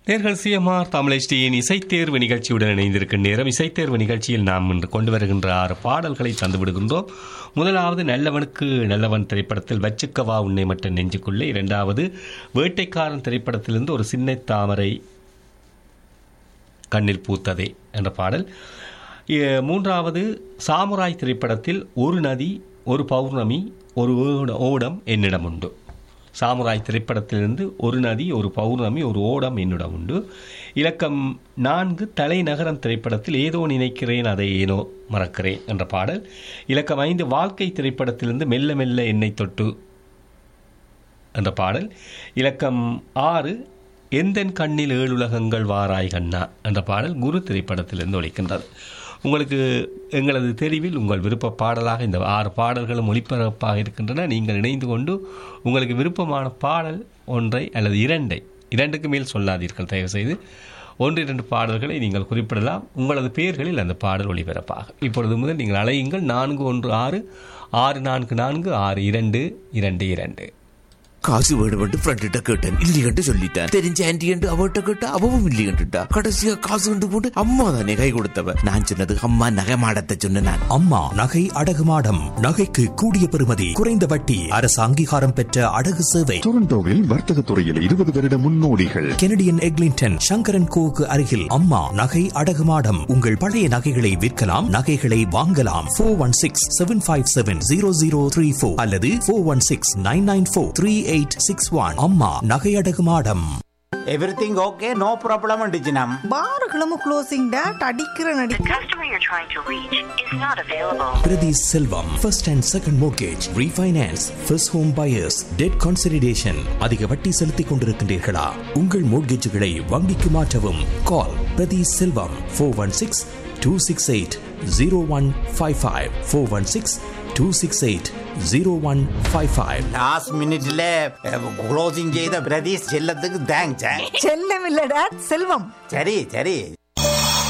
நேர்கள் சிஎம்ஆர் தமிழ் இசைத்தேர்வு நிகழ்ச்சியுடன் இணைந்திருக்கும் நேரம் இசைத்தேர்வு நிகழ்ச்சியில் நாம் இன்று கொண்டு வருகின்ற ஆறு பாடல்களை தந்து விடுகின்றோம் முதலாவது நல்லவனுக்கு நல்லவன் திரைப்படத்தில் வச்சுக்கவா உன்னை மட்டும் நெஞ்சுக்குள்ளே இரண்டாவது வேட்டைக்காரன் திரைப்படத்திலிருந்து ஒரு சின்ன தாமரை கண்ணில் பூத்ததே என்ற பாடல் எ- மூன்றாவது சாமுராய் திரைப்படத்தில் ஒரு நதி ஒரு பௌர்ணமி ஒரு ஓட- ஓடம் என்னிடம் உண்டு சாமுராய் திரைப்படத்திலிருந்து ஒரு நதி ஒரு பௌர்ணமி ஒரு ஓடம் என்னிடம் உண்டு இலக்கம் நான்கு தலைநகரம் திரைப்படத்தில் ஏதோ நினைக்கிறேன் அதை ஏனோ மறக்கிறேன் என்ற பாடல் இலக்கம் ஐந்து வாழ்க்கை திரைப்படத்திலிருந்து மெல்ல மெல்ல என்னை தொட்டு என்ற பாடல் இலக்கம் ஆறு எந்தன் கண்ணில் ஏழுலகங்கள் வாராய் கண்ணா என்ற பாடல் குரு திரைப்படத்திலிருந்து ஒழிக்கின்றது உங்களுக்கு எங்களது தெரிவில் உங்கள் விருப்ப பாடலாக இந்த ஆறு பாடல்களும் ஒளிபரப்பாக இருக்கின்றன நீங்கள் இணைந்து கொண்டு உங்களுக்கு விருப்பமான பாடல் ஒன்றை அல்லது இரண்டை இரண்டுக்கு மேல் சொல்லாதீர்கள் தயவு செய்து ஒன்று இரண்டு பாடல்களை நீங்கள் குறிப்பிடலாம் உங்களது பெயர்களில் அந்த பாடல் ஒளிபரப்பாகும் இப்பொழுது முதல் நீங்கள் அலையுங்கள் நான்கு ஒன்று ஆறு ஆறு நான்கு நான்கு ஆறு இரண்டு இரண்டு இரண்டு காசு வேணுமென்று ஃப்ரெண்ட்ட கேட்டேன் இல்லையென்று சொல்லிட்டேன் தெரிஞ்ச ஆன்டி என்று அவட்ட கேட்டா அவவும் இல்லையென்றுட்டா கடைசியா காசு கொண்டு போட்டு அம்மா தானே கை கொடுத்தவ நான் சொன்னது அம்மா நகை மாடத்தை சொன்ன நான் அம்மா நகை அடகு மாடம் நகைக்கு கூடிய பெறுமதி குறைந்த வட்டி அரசு அங்கீகாரம் பெற்ற அடகு சேவை டொரண்டோவில் வர்த்தக துறையில் இருபது வருட முன்னோடிகள் கெனடியன் எக்லிங்டன் சங்கரன் கோவுக்கு அருகில் அம்மா நகை அடகு மாடம் உங்கள் பழைய நகைகளை விற்கலாம் நகைகளை வாங்கலாம் four one six seven five seven zero zero three four அல்லது four one six nine nine four three eight six one அம்மா நகை அடகு மாடம் எவ்ரிதிங் ஓகே நோ ப்ராப்ளம் டிஜினம் பார்களும் க்ளோசிங் டேட் அடிக்கிற நடி The customer you're trying to reach is not available. Prathi Selvam first and second mortgage refinance first home buyers debt consolidation அதிக வட்டி செலுத்திக் கொண்டிருக்கின்றீர்களா உங்கள் மோர்கேஜுகளை வங்கிக்கு மாற்றவும் call Prathi Selvam four one six two six eight zero one five five four one six two six eight zero one five five last மினிட்ல closing செய்த பிரதீஷ் செல்லத்துக்கு thanks செல்லம் இல்ல டேட் செல்வம் சரி சரி